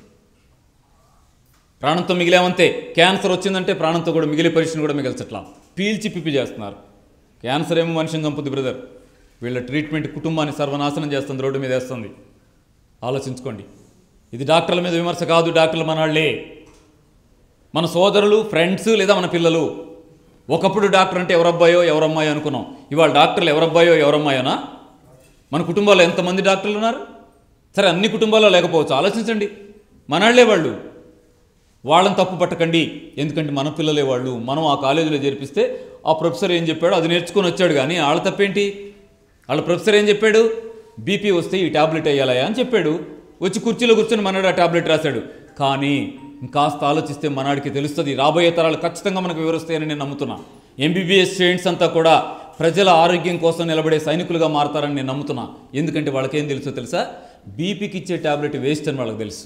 ప్రాణంతో మిగిలామంతే క్యాన్సర్ వచ్చిందంటే ప్రాణంతో కూడా మిగిలే పరీక్షను కూడా మిగిల్చట్లా పీల్చి పిప్పి చేస్తున్నారు క్యాన్సర్ ఏమో మనిషిని చంపుద్ది బ్రదర్ వీళ్ళ ట్రీట్మెంట్ కుటుంబాన్ని సర్వనాశనం చేస్తుంది రోడ్డు మీద వేస్తుంది ఆలోచించుకోండి ఇది డాక్టర్ల మీద విమర్శ కాదు డాక్టర్లు మనవాళ్ళే మన సోదరులు ఫ్రెండ్స్ లేదా మన పిల్లలు ఒకప్పుడు డాక్టర్ అంటే ఎవరబ్బాయో ఎవరమ్మాయో అనుకున్నాం ఇవాళ డాక్టర్లు ఎవరబ్బాయో ఎవరమ్మాయోనా మన కుటుంబాల్లో ఎంతమంది డాక్టర్లు ఉన్నారు సరే అన్ని కుటుంబాల్లో లేకపోవచ్చు ఆలోచించండి మనవాళ్లే వాళ్ళు వాళ్ళని తప్పు పట్టకండి ఎందుకంటే మన పిల్లలే వాళ్ళు మనం ఆ కాలేజీలో చేర్పిస్తే ఆ ప్రొఫెసర్ ఏం చెప్పాడో అది నేర్చుకొని వచ్చాడు కానీ వాళ్ళ తప్పేంటి వాళ్ళ ప్రొఫెసర్ ఏం చెప్పాడు బీపీ వస్తే ఈ టాబ్లెట్ వేయాలయా అని చెప్పాడు వచ్చి కుర్చీలో కూర్చొని మనడు ఆ టాబ్లెట్ రాశాడు కానీ ఇంకాస్త ఆలోచిస్తే మనాడికి తెలుస్తుంది రాబోయే తరాలు ఖచ్చితంగా మనకు వివరిస్తాయని నేను నమ్ముతున్నా ఎంబీబీఎస్ స్టూడెంట్స్ అంతా కూడా ప్రజల ఆరోగ్యం కోసం నిలబడే సైనికులుగా మారతారని నేను నమ్ముతున్నా ఎందుకంటే వాళ్ళకేం తెలుసో తెలుసా బీపీకి ఇచ్చే టాబ్లెట్ వేస్ట్ అని వాళ్ళకి తెలుసు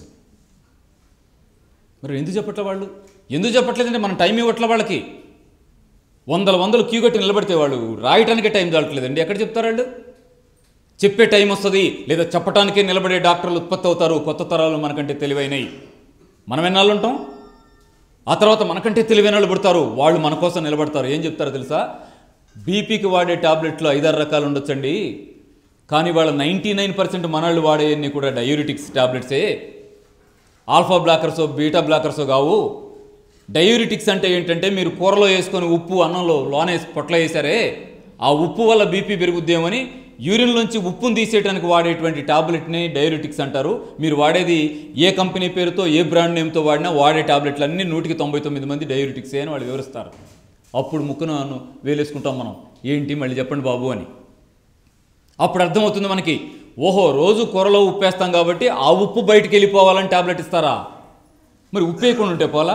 మరి ఎందుకు చెప్పట్లే వాళ్ళు ఎందుకు చెప్పట్లేదంటే మనం టైం ఇవ్వట్లే వాళ్ళకి వందల వందలు క్యూ కట్టి నిలబడితే వాళ్ళు రాయటానికే టైం చాలట్లేదండి ఎక్కడ చెప్తారు వాళ్ళు చెప్పే టైం వస్తుంది లేదా చెప్పటానికే నిలబడే డాక్టర్లు ఉత్పత్తి అవుతారు కొత్త తరాలు మనకంటే తెలివైనవి మనం ఎన్నాళ్ళు ఉంటాం ఆ తర్వాత మనకంటే తెలివైన వాళ్ళు పుడతారు వాళ్ళు మన కోసం నిలబడతారు ఏం చెప్తారో తెలుసా బీపీకి వాడే టాబ్లెట్లు ఐదారు రకాలు ఉండొచ్చండి కానీ వాళ్ళ నైంటీ నైన్ పర్సెంట్ మనవాళ్ళు వాడేవన్నీ కూడా డయూరిటిక్స్ టాబ్లెట్సే ఆల్ఫా బ్లాకర్సో బీటా బ్లాకర్సో కావు డయూరిటిక్స్ అంటే ఏంటంటే మీరు కూరలో వేసుకొని ఉప్పు అన్నంలో లోనే పొట్ల వేసారే ఆ ఉప్పు వల్ల బీపీ పెరుగుద్దేమని యూరిన్లోంచి ఉప్పును తీసేయడానికి వాడేటువంటి టాబ్లెట్ని డయూరిటిక్స్ అంటారు మీరు వాడేది ఏ కంపెనీ పేరుతో ఏ బ్రాండ్ నేమ్తో వాడినా వాడే టాబ్లెట్లు అన్నీ నూటికి తొంభై తొమ్మిది మంది డయూరిటిక్సే అని వాళ్ళు వివరిస్తారు అప్పుడు ముక్కును వేలేసుకుంటాం మనం ఏంటి మళ్ళీ చెప్పండి బాబు అని అప్పుడు అర్థమవుతుంది మనకి ఓహో రోజు కూరలో ఉప్పు వేస్తాం కాబట్టి ఆ ఉప్పు బయటికి వెళ్ళిపోవాలని టాబ్లెట్ ఇస్తారా మరి ఉప్పు వేయకుండా ఉంటే పోలా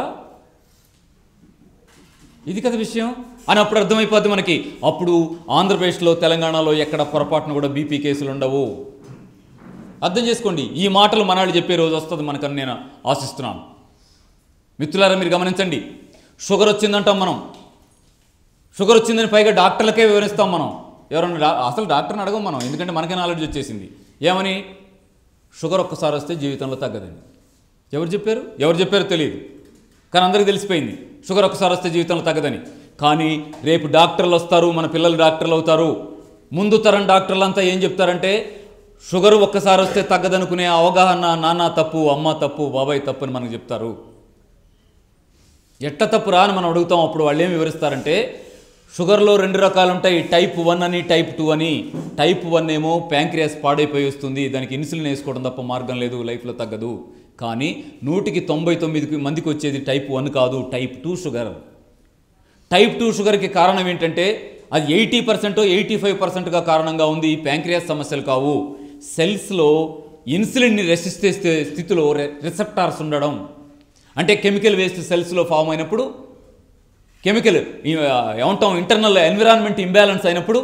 ఇది కదా విషయం అని అప్పుడు అర్థమైపోద్ది మనకి అప్పుడు ఆంధ్రప్రదేశ్లో తెలంగాణలో ఎక్కడ పొరపాటున కూడా బీపీ కేసులు ఉండవు అర్థం చేసుకోండి ఈ మాటలు మనాళ్ళు చెప్పే రోజు వస్తుంది మనకని నేను ఆశిస్తున్నాను మిత్రులారా మీరు గమనించండి షుగర్ వచ్చిందంటాం మనం షుగర్ వచ్చిందని పైగా డాక్టర్లకే వివరిస్తాం మనం ఎవరన్నా డా- అసలు డాక్టర్ని అడగం మనం ఎందుకంటే మనకే నాలెడ్జ్ వచ్చేసింది ఏమని షుగర్ ఒక్కసారి వస్తే జీవితంలో తగ్గదని ఎవరు చెప్పారు ఎవరు చెప్పారో తెలియదు కానీ అందరికీ తెలిసిపోయింది షుగర్ ఒక్కసారి వస్తే జీవితంలో తగ్గదని కానీ రేపు డాక్టర్లు వస్తారు మన పిల్లలు డాక్టర్లు అవుతారు ముందు తరం డాక్టర్లు అంతా ఏం చెప్తారంటే షుగర్ ఒక్కసారి వస్తే తగ్గదనుకునే అవగాహన నాన్న తప్పు అమ్మ తప్పు బాబాయ్ తప్పు అని మనకు చెప్తారు ఎట్ట తప్పురా అని మనం అడుగుతాం అప్పుడు వాళ్ళు ఏం వివరిస్తారంటే షుగర్లో రెండు రకాలు ఉంటాయి టైప్ వన్ అని టైప్ టూ అని టైప్ వన్ ఏమో ప్యాంక్రియాస్ పాడైపోయి వస్తుంది దానికి ఇన్సులిన్ వేసుకోవడం తప్ప మార్గం లేదు లైఫ్లో తగ్గదు కానీ నూటికి తొంభై తొమ్మిది మందికి వచ్చేది టైప్ వన్ కాదు type two sugar type two షుగర్కి కారణం ఏంటంటే అది ఎయిటీ పర్సెంట్ ఎయిటీ ఫైవ్ పర్సెంట్గా కారణంగా ఉంది ఈ ప్యాంక్రియాస్ సమస్యలు కావు సెల్స్లో ఇన్సులిన్ని రెసిస్ట్ చేసే స్థితిలో రె రిసెప్టార్స్ ఉండడం అంటే కెమికల్ వేస్ట్ సెల్స్లో ఫామ్ అయినప్పుడు కెమికల్ ఈ, ఆ, ఏమంటాం ఇంటర్నల్ ఎన్విరాన్మెంట్ ఇంబ్యాలెన్స్ అయినప్పుడు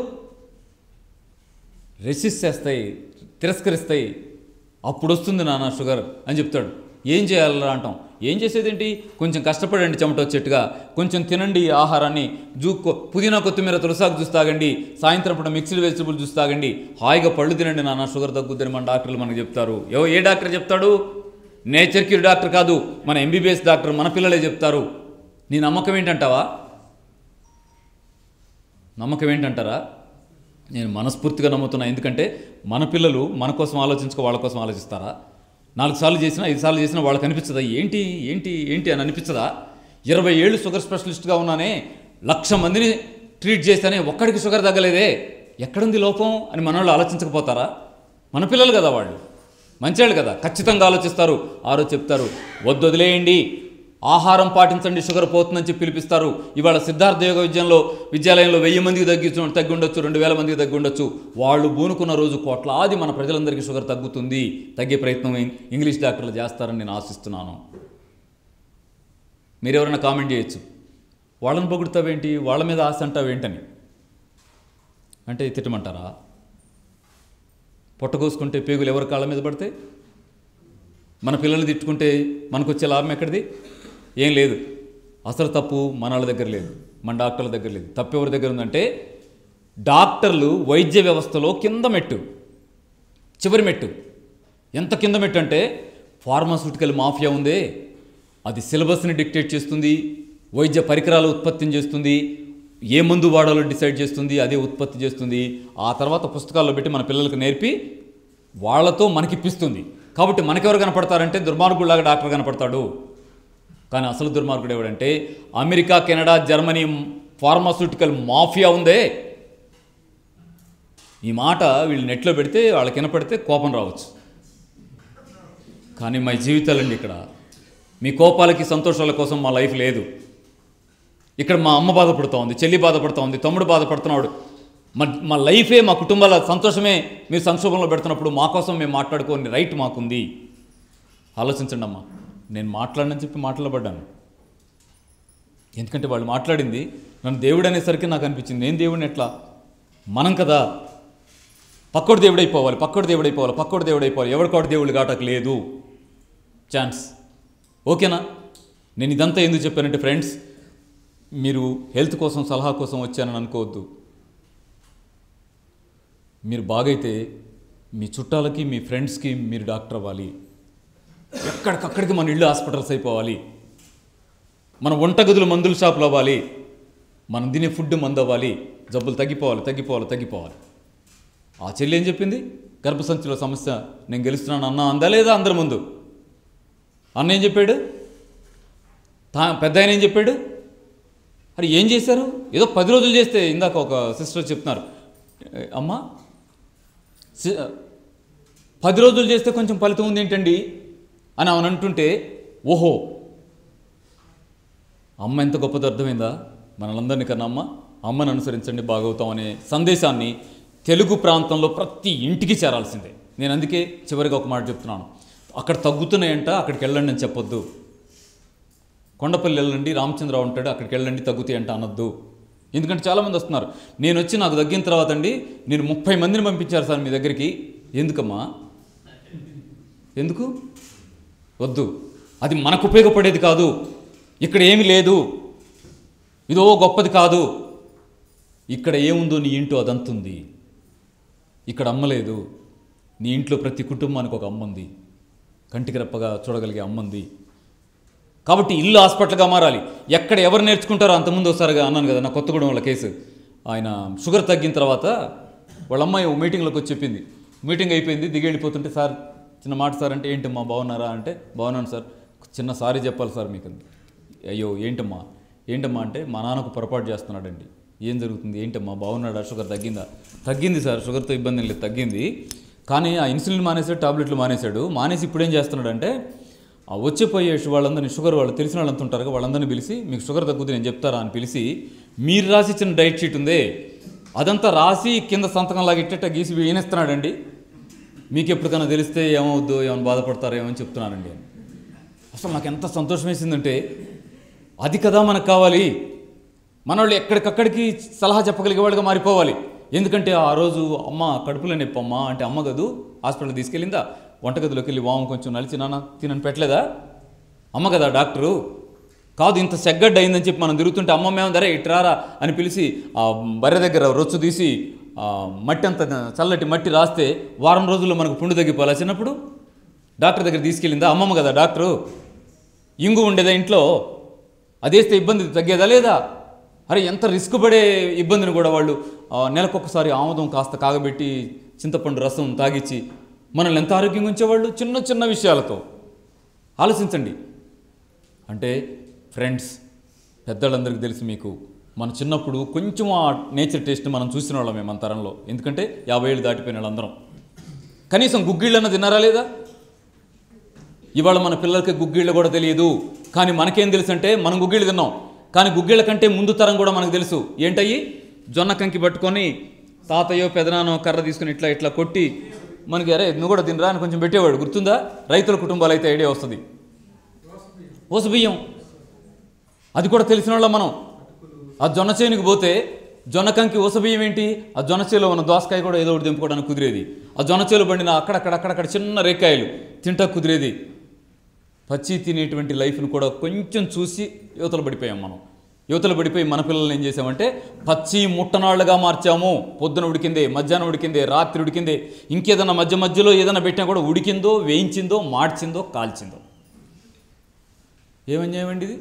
రెసిస్ట్ చేస్తాయి తిరస్కరిస్తాయి అప్పుడు వస్తుంది నాన్న షుగర్ అని చెప్తాడు ఏం చేయాలరా అంటాం ఏం చేసేదేంటి కొంచెం కష్టపడండి చెమట వచ్చేట్టుగా కొంచెం తినండి ఈ ఆహారాన్ని జూ కొ- పుదీనా కొత్తిమీర తులసాకు జ్యూస్ తాగండి సాయంత్రం పూట మిక్స్డ్ వెజిటబుల్ జ్యూస్ తాగండి హాయిగా పళ్ళు తినండి నాన్న షుగర్ తగ్గుద్దని మన డాక్టర్లు మనకు చెప్తారు ఎవ ఏ డాక్టర్ చెప్తాడు నేచర్ క్యూర్ డాక్టర్ కాదు మన ఎంబీబీఎస్ డాక్టర్ మన పిల్లలే చెప్తారు నీ నమ్మకం ఏంటంటావా నమ్మకం ఏంటంటారా నేను మనస్ఫూర్తిగా నమ్ముతున్నా ఎందుకంటే మన పిల్లలు మన కోసం ఆలోచించుకో వాళ్ళ కోసం ఆలోచిస్తారా నాలుగు సార్లు చేసినా ఐదు సార్లు చేసినా వాళ్ళకి అనిపించదా ఏంటి ఏంటి ఏంటి అని అనిపించదా ఇరవై ఏళ్ళు షుగర్ స్పెషలిస్ట్గా ఉన్నానే లక్ష మందిని ట్రీట్ చేస్తేనే ఒక్కడికి షుగర్ తగ్గలేదే ఎక్కడుంది లోపం అని మన వాళ్ళు ఆలోచించకపోతారా మన పిల్లలు కదా వాళ్ళు మంచివాళ్ళు కదా ఖచ్చితంగా ఆలోచిస్తారు ఆ రోజు చెప్తారు వద్దు వదిలేయండి ఆహారం పాటించండి షుగర్ పోతుందని చెప్పి పిలిపిస్తారు ఇవాళ సిద్ధార్థ యోగ విద్యంలో విద్యాలయంలో వెయ్యి మందికి తగ్గి తగ్గి ఉండొచ్చు రెండు వేల మందికి తగ్గి ఉండొచ్చు వాళ్ళు బూనుకున్న రోజు కోట్లాది మన ప్రజలందరికీ షుగర్ తగ్గుతుంది తగ్గే ప్రయత్నం ఇం- ఇంగ్లీష్ డాక్టర్లు చేస్తారని నేను ఆశిస్తున్నాను మీరెవరైనా కామెంట్ చేయొచ్చు వాళ్ళని పొగుడుతావేంటి వాళ్ళ మీద ఆశ అంటావేంటని అంటే తిట్టమంటారా పొట్టకోసుకుంటే పేగులు ఎవరి కాళ్ళ మీద పడితే మన పిల్లల్ని తిట్టుకుంటే మనకు వచ్చే లాభం ఎక్కడిది ఏం లేదు అసలు తప్పు మన వాళ్ళ దగ్గర లేదు మన డాక్టర్ల దగ్గర లేదు తప్పు ఎవరి దగ్గర ఉందంటే డాక్టర్లు వైద్య వ్యవస్థలో కింద మెట్టు చివరి మెట్టు ఎంత కింద మెట్టు అంటే ఫార్మాస్యూటికల్ మాఫియా ఉందే అది సిలబస్ని డిక్టేట్ చేస్తుంది వైద్య పరికరాల ఉత్పత్తిని చేస్తుంది ఏ మందు వాడాలో డిసైడ్ చేస్తుంది అదే ఉత్పత్తి చేస్తుంది ఆ తర్వాత పుస్తకాల్లో పెట్టి మన పిల్లలకు నేర్పి వాళ్ళతో మనకిప్పిస్తుంది కాబట్టి మనకెవరు కనపడతారంటే దుర్మార్గుడిలాగా డాక్టర్ కనపడతాడు కానీ అసలు దుర్మార్గుడు ఎవడంటే America Canada Germany pharmaceutical mafia ఉందే ఈ మాట వీళ్ళు నెట్లో పెడితే వాళ్ళకి వినపడితే కోపం రావచ్చు కానీ మా జీవితాలండి ఇక్కడ మీ కోపాలకి సంతోషాల కోసం మా లైఫ్ లేదు ఇక్కడ మా అమ్మ బాధపడుతూ ఉంది చెల్లి బాధపడుతూ ఉంది తమ్ముడు బాధపడుతున్నాడు మా మా లైఫే మా కుటుంబాల సంతోషమే మీరు సంక్షోభంలో పెడుతున్నప్పుడు మా కోసం మేము మాట్లాడుకోని రైట్ మాకుంది ఆలోచించండి అమ్మా నేను మాట్లాడనని చెప్పి మాట్లాడబడ్డాను ఎందుకంటే వాళ్ళు మాట్లాడింది నన్ను దేవుడు అనేసరికి నాకు అనిపించింది నేను దేవుడిని ఎట్లా మనం కదా పక్కోడు దేవుడైపోవాలి పక్కోడు దేవుడైపోవాలి పక్కోడు దేవుడైపోవాలి ఎవరికోటి దేవుడు కాటకు లేదు ఛాన్స్ ఓకేనా నేను ఇదంతా ఎందుకు చెప్పానంటే ఫ్రెండ్స్ మీరు హెల్త్ కోసం సలహా కోసం వచ్చానని అనుకోవద్దు మీరు బాగైతే మీ చుట్టాలకి మీ ఫ్రెండ్స్కి మీరు డాక్టర్ అవ్వాలి ఎక్కడికక్కడికి మన ఇల్లు హాస్పిటల్స్ అయిపోవాలి మన వంటగదులు మందుల షాపులు అవ్వాలి మనం తినే ఫుడ్ మందు అవ్వాలి జబ్బులు తగ్గిపోవాలి తగ్గిపోవాలి తగ్గిపోవాలి ఆ చెల్లి ఏం చెప్పింది గర్భసంచిలో సమస్య నేను గెలుస్తున్నాను అన్న అందా లేదా అందరి ముందు అన్న ఏం చెప్పాడు తా పెద్ద ఆయన ఏం చెప్పాడు అరే ఏం చేశారు ఏదో పది రోజులు చేస్తే ఇందాక ఒక సిస్టర్ చెప్తున్నారు "ఏ, అమ్మా సి- పది రోజులు చేస్తే కొంచెం ఫలితం ఉంది ఏంటండి అని ఆమెను అంటుంటే ఓహో అమ్మ ఎంత గొప్పది అర్థమైందా మనలందరినీ కన్నా అమ్మ అమ్మని అనుసరించండి బాగవుతాం అనే సందేశాన్ని తెలుగు ప్రాంతంలో ప్రతి ఇంటికి చేరాల్సిందే నేను అందుకే చివరిగా ఒక మాట చెప్తున్నాను అక్కడ తగ్గుతున్నాయంట అక్కడికి వెళ్ళండి అని చెప్పొద్దు కొండపల్లి వెళ్ళండి రామచంద్రరావు ఉంటాడు అక్కడికి వెళ్ళండి తగ్గుతాయి అంట అనొద్దు ఎందుకంటే చాలామంది వస్తున్నారు నేను వచ్చి నాకు తగ్గిన తర్వాత అండి నేను ముప్పై మందిని పంపించారు సార్ మీ దగ్గరికి ఎందుకమ్మా ఎందుకు వద్దు అది మనకు ఉపయోగపడేది కాదు ఇక్కడ ఏమి లేదు ఇదో గొప్పది కాదు ఇక్కడ ఏముందో నీ ఇంటో అదంతుంది ఇక్కడ అమ్మలేదు నీ ఇంట్లో ప్రతి కుటుంబానికి ఒక అమ్మ ఉంది కంటికి రెప్పగా చూడగలిగే అమ్మ ఉంది కాబట్టి ఇల్లు హాస్పిటల్గా మారాలి ఎక్కడ ఎవరు నేర్చుకుంటారో అంతకుముందు ఒకసారిగా అన్నాను కదా నా కొత్తగూడెం వాళ్ళ కేసు ఆయన షుగర్ తగ్గిన తర్వాత వాళ్ళ అమ్మాయి ఓ మీటింగ్లోకి వచ్చి చెప్పింది మీటింగ్ అయిపోయింది దిగి వెళ్ళిపోతుంటే సార్ చిన్న మాట సార్ అంటే ఏంటమ్మా బాగున్నారా అంటే బాగున్నాను సార్ చిన్న సారీ చెప్పాలి సార్ మీకు అంది. అయ్యో ఏంటమ్మా ఏంటమ్మా అంటే మా నాన్నకు పొరపాటు చేస్తున్నాడండి ఏం జరుగుతుంది ఏంటమ్మా బాగున్నాడా షుగర్ తగ్గిందా తగ్గింది సార్ షుగర్తో ఇబ్బంది ఏం లేదు తగ్గింది కానీ ఆ ఇన్సులిన్ మానేసాడు టాబ్లెట్లు మానేశాడు మానేసి ఇప్పుడు ఏం చేస్తున్నాడంటే ఆ వచ్చిపోయే షు- వాళ్ళందరినీ షుగర్ వాళ్ళు తెలిసిన వాళ్ళంతా ఉంటారు కదా, వాళ్ళందరినీ పిలిచి మీకు షుగర్ తగ్గుతుంది నేను చెప్తారా అని పిలిచి మీరు రాసి ఇచ్చిన డైట్ షీట్ ఉందే అదంతా రాసి కింద సంతకం లాగా ఇట్టేట గీసి ఈనేస్తున్నాడండి మీకు ఎప్పటికైనా తెలిస్తే ఏమవుద్దో ఏమైనా బాధపడతారో ఏమని చెప్తున్నానండి అసలు నాకు ఎంత సంతోషం వేసిందంటే అది కదా మనకు కావాలి మనోళ్ళు ఎక్కడికక్కడికి సలహా చెప్పగలిగే వాళ్ళుగా మారిపోవాలి ఎందుకంటే ఆ రోజు అమ్మ కడుపులో నొప్పి అమ్మ అంటే అమ్మ గదు హాస్పిటల్ తీసుకెళ్ళిందా వంటగదిలోకి వెళ్ళి వాము కొంచెం నలిచి నాన్న తినని పెట్టలేదా అమ్మ కదా డాక్టరు కాదు ఇంత సెగ్గడ్డ అయిందని చెప్పి మనం తిరుగుతుంటే అమ్మ మేము దరే ఇట్రారా అని పిలిచి ఆ బర్రె దగ్గర రొచ్చు తీసి ఆ మట్టి అంత చల్లటి మట్టి రాస్తే వారం రోజుల్లో మనకు పుండు తగ్గిపోవాలా చిన్నప్పుడు డాక్టర్ దగ్గర తీసుకెళ్ళిందా అమ్మమ్మ కదా డాక్టరు ఇంగు ఉండేదా ఇంట్లో అదేస్తే ఇబ్బంది తగ్గేదా లేదా అరే ఎంత రిస్క్ పడే ఇబ్బందిని కూడా వాళ్ళు ఆ, నెలకొకసారి ఆముదం కాస్త కాగబెట్టి చింతపండు రసం తాగిచ్చి మనల్ని ఎంత ఆరోగ్యంగా ఉంచేవాళ్ళు చిన్న చిన్న విషయాలతో ఆలోచించండి అంటే ఫ్రెండ్స్ పెద్దలందరికీ తెలుసు మీకు మన చిన్నప్పుడు కొంచెం ఆ నేచర్ టేస్ట్ మనం చూసిన వాళ్ళమే మన తరంలో ఎందుకంటే యాభై ఏళ్ళు దాటిపోయిన వాళ్ళందరం కనీసం గుగ్గిళ్ళన్న తిన్నారా లేదా ఇవాళ మన పిల్లలకి గుగ్గిళ్ళు కూడా తెలియదు కానీ మనకేం తెలుసు అంటే మనం గుగ్గిళ్ళు తిన్నాం కానీ గుగ్గిళ్ళ కంటే ముందు తరం కూడా మనకు తెలుసు ఏంటయ్యి జొన్న కంకి పట్టుకొని తాతయ్యో పెదనానో కర్ర తీసుకుని ఇట్లా ఇట్లా కొట్టి మనకి అరే నువ్వు కూడా తినరా అని కొంచెం పెట్టేవాడు గుర్తుందా రైతుల కుటుంబాలు అయితే ఐడియా వస్తుంది ఓసు బియ్యం అది కూడా తెలిసిన వాళ్ళం మనం ఆ జొన్న చేనుకి పోతే జొన్న కంకి బియ్యం ఏంటి ఆ జొన్న చేలో ఉన్న దోసకాయ కూడా ఏదో ఒకటి దింపుకోవడానికి కుదిరేది ఆ జొన్న చేలో బండిన అక్కడక్కడ అక్కడక్కడ చిన్న రేకాయలు తింటా కుదిరేది పచ్చి తినేటువంటి లైఫ్ను కూడా కొంచెం చూసి యువతలు పడిపోయాం మనం యువతలు పడిపోయి మన పిల్లల్ని ఏం చేసామంటే పచ్చి ముట్టనాళ్ళుగా మార్చాము పొద్దున ఉడికిందే మధ్యాహ్నం ఉడికిందే రాత్రి ఉడికిందే ఇంకేదన్నా మధ్య మధ్యలో ఏదైనా పెట్టినా కూడా ఉడికిందో వేయించిందో మార్చిందో కాల్చిందో ఏమన్యాయమండి ఇది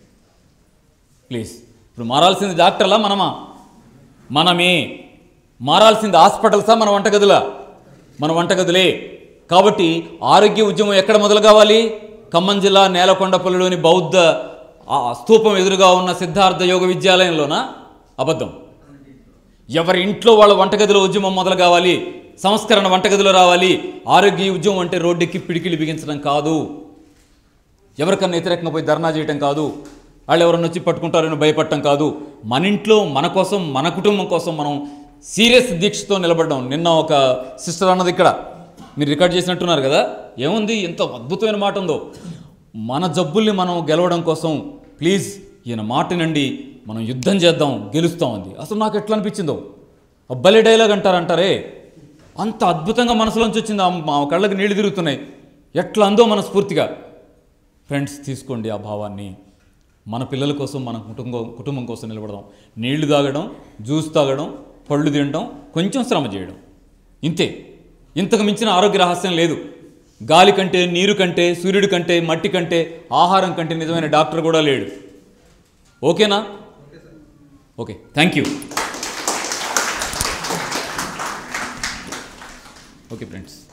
ప్లీజ్ ఇప్పుడు మారాల్సింది డాక్టర్లా మనమా మనమే మారాల్సింది హాస్పిటల్సా మన వంటగదులా మన వంటగదులే కాబట్టి ఆరోగ్య ఉద్యమం ఎక్కడ మొదలు కావాలి ఖమ్మం జిల్లా నేలకొండపల్లిలోని బౌద్ధ ఆ స్తూపం ఎదురుగా ఉన్న సిద్ధార్థ యోగ విద్యాలయంలోనా అబద్ధం ఎవరి ఇంట్లో వాళ్ళ వంటగదిలో ఉద్యమం మొదలు కావాలి సంస్కరణ వంటగదిలో రావాలి ఆరోగ్య ఉద్యమం అంటే రోడ్డెక్కి పిడికిలి బిగించడం కాదు ఎవరికన్నా వ్యతిరేకంగా పోయి ధర్నా చేయటం కాదు వాళ్ళు ఎవరన్నా వచ్చి పట్టుకుంటారని భయపడటం కాదు మన ఇంట్లో మన కోసం మన కుటుంబం కోసం మనం సీరియస్ దీక్షతో నిలబడ్డాం నిన్న ఒక సిస్టర్ అన్నది ఇక్కడ మీరు రికార్డ్ చేసినట్టున్నారు కదా ఏముంది ఎంత అద్భుతమైన మాట ఉందో మన జబ్బుల్ని మనం గెలవడం కోసం ప్లీజ్ ఈయన మాట నుండి మనం యుద్ధం చేద్దాం గెలుస్తాం అంది అసలు నాకు ఎట్లా అనిపించిందో అబ్బలే డైలాగ్ అంటారంటారే అంత అద్భుతంగా మనసులోంచి వచ్చింది ఆ- మా కళ్ళకి నీళ్లు తిరుగుతున్నాయి ఎట్లా అందో మనస్ఫూర్తిగా ఫ్రెండ్స్ తీసుకోండి ఆ భావాన్ని మన పిల్లల కోసం మన కుటుంబం కుటుంబం కోసం నిలబడదాం నీళ్లు తాగడం జ్యూస్ తాగడం పళ్ళు తినడం కొంచెం శ్రమ చేయడం ఇంతే ఇంతకు మించిన ఆరోగ్య రహస్యం లేదు గాలి కంటే నీరు కంటే సూర్యుడి కంటే మట్టి కంటే ఆహారం కంటే నిజమైన డాక్టర్ కూడా లేడు ఓకేనా okay thank you okay friends